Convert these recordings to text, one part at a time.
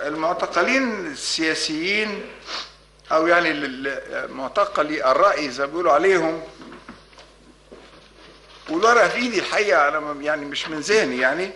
المعتقلين السياسيين او يعني المعتقلي الرأي زي ما بيقولوا عليهم والورقه في ايدي الحقيقه انا يعني مش من ذهني يعني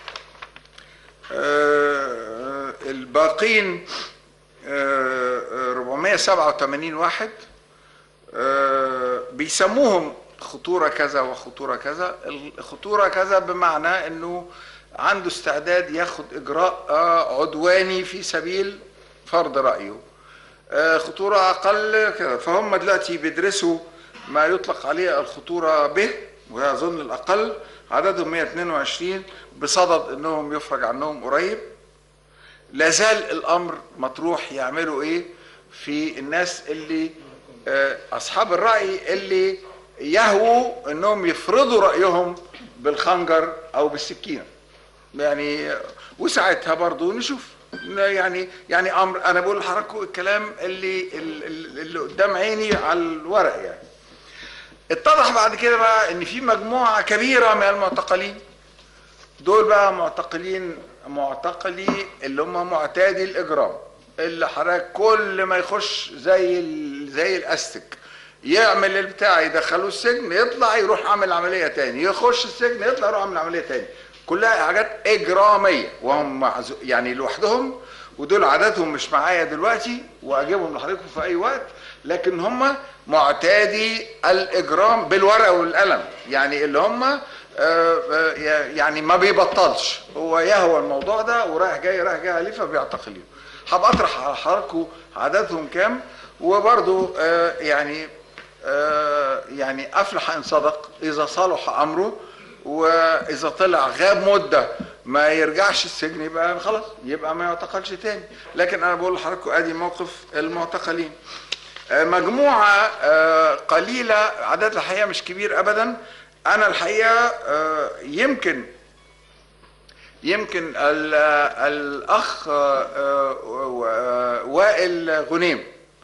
آه الباقين آه 487 واحد آه بيسموهم خطوره كذا وخطوره كذا الخطوره كذا بمعنى انه عنده استعداد ياخد اجراء عدواني في سبيل فرض رايه خطوره اقل كذا فهم دلوقتي بيدرسوا ما يطلق عليه الخطوره ب وهي اظن الاقل عددهم 122 بصدد انهم يفرج عنهم قريب لا زال الامر مطروح يعملوا ايه في الناس اللي اصحاب الراي اللي يهووا انهم يفرضوا رايهم بالخنجر او بالسكينه يعني وساعتها برضو نشوف يعني يعني امر انا بقول لحضراتكم الكلام اللي اللي قدام عيني على الورق يعني اتضح بعد كده بقى ان في مجموعه كبيره من المعتقلين دول بقى معتقلين معتقلي اللي هم معتادي الاجرام اللي حضرتك كل ما يخش زي زي الاستك يعمل البتاع يدخلوه السجن يطلع يروح عامل عمليه تاني يخش السجن يطلع يروح عامل عمليه تاني كلها حاجات اجراميه وهم يعني لوحدهم ودول عددهم مش معايا دلوقتي واجيبهم لحضراتكم في اي وقت لكن هم معتادي الاجرام بالورقه والقلم يعني اللي هم يعني ما بيبطلش هو يهوى الموضوع ده ورايح جاي رايح جاي عليه فبيعتقليه هبقى اطرح على حضراتكم عددهم كام وبرضو يعني يعني افلح ان صدق اذا صلح امره واذا طلع غاب مده ما يرجعش السجن يبقى خلاص يبقى ما يعتقلش تاني لكن انا بقول لحضراتكم ادي موقف المعتقلين مجموعه قليله عدد الحقيقه مش كبير ابدا انا الحقيقه يمكن يمكن الاخ وائل غنيم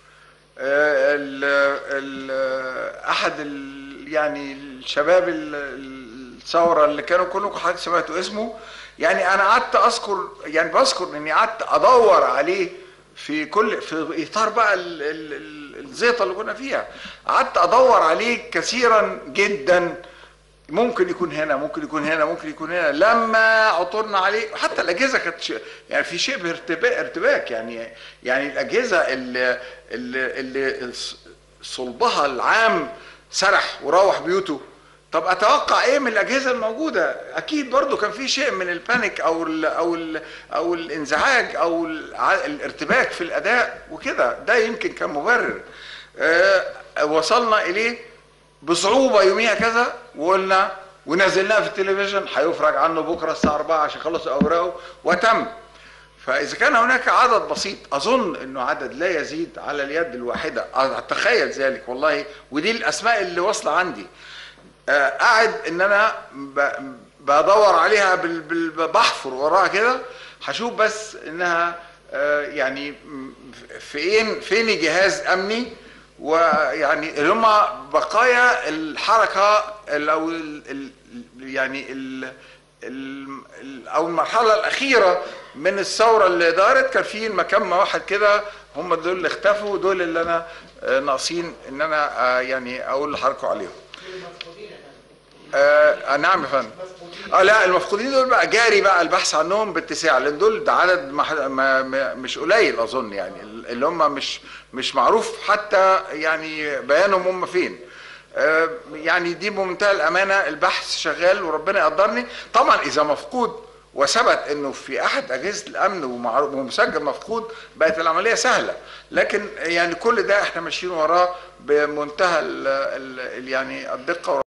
احد يعني الشباب الثوره اللي كانوا كلكم حضرتك سمعتوا اسمه يعني انا قعدت اذكر يعني بذكر اني قعدت ادور عليه في كل في اطار بقى الزيطه اللي كنا فيها قعدت ادور عليه كثيرا جدا ممكن يكون هنا ممكن يكون هنا ممكن يكون هنا لما عثرنا عليه حتى الاجهزه كانت يعني في شبه ارتباك ارتباك يعني يعني الاجهزه اللي اللي, اللي صلبها العام سرح وروح بيوته طب اتوقع ايه من الاجهزه الموجوده اكيد برضو كان في شيء من البانيك او ال او ال او الانزعاج او الارتباك في الاداء وكده ده يمكن كان مبرر آه وصلنا اليه بصعوبه يوميها كذا وقلنا ونزلناه في التلفزيون هيفرج عنه بكره الساعه 4 عشان يخلص اوراقه وتم فاذا كان هناك عدد بسيط اظن انه عدد لا يزيد على اليد الواحده اتخيل ذلك والله ودي الاسماء اللي واصله عندي قاعد ان انا بدور عليها بحفر وراها كده هشوف بس انها يعني فين فين جهاز امني ويعني اللي هم بقايا الحركه او يعني ال او المرحله الاخيره من الثوره اللي دارت كان في مكان واحد كده هم دول اللي اختفوا دول اللي انا ناقصين ان انا يعني اقول لحضراتكم عليهم آه نعم يا فندم اه لا المفقودين دول بقى جاري بقى البحث عنهم باتساع لان دول ده عدد ما ما مش قليل اظن يعني اللي هم مش مش معروف حتى يعني بيانهم هم فين آه يعني دي بمنتهى الامانه البحث شغال وربنا يقدرني طبعا اذا مفقود وثبت انه في احد اجهزه الامن ومسجل مفقود بقت العمليه سهله لكن يعني كل ده احنا ماشيين وراه بمنتهى ال ال يعني الدقه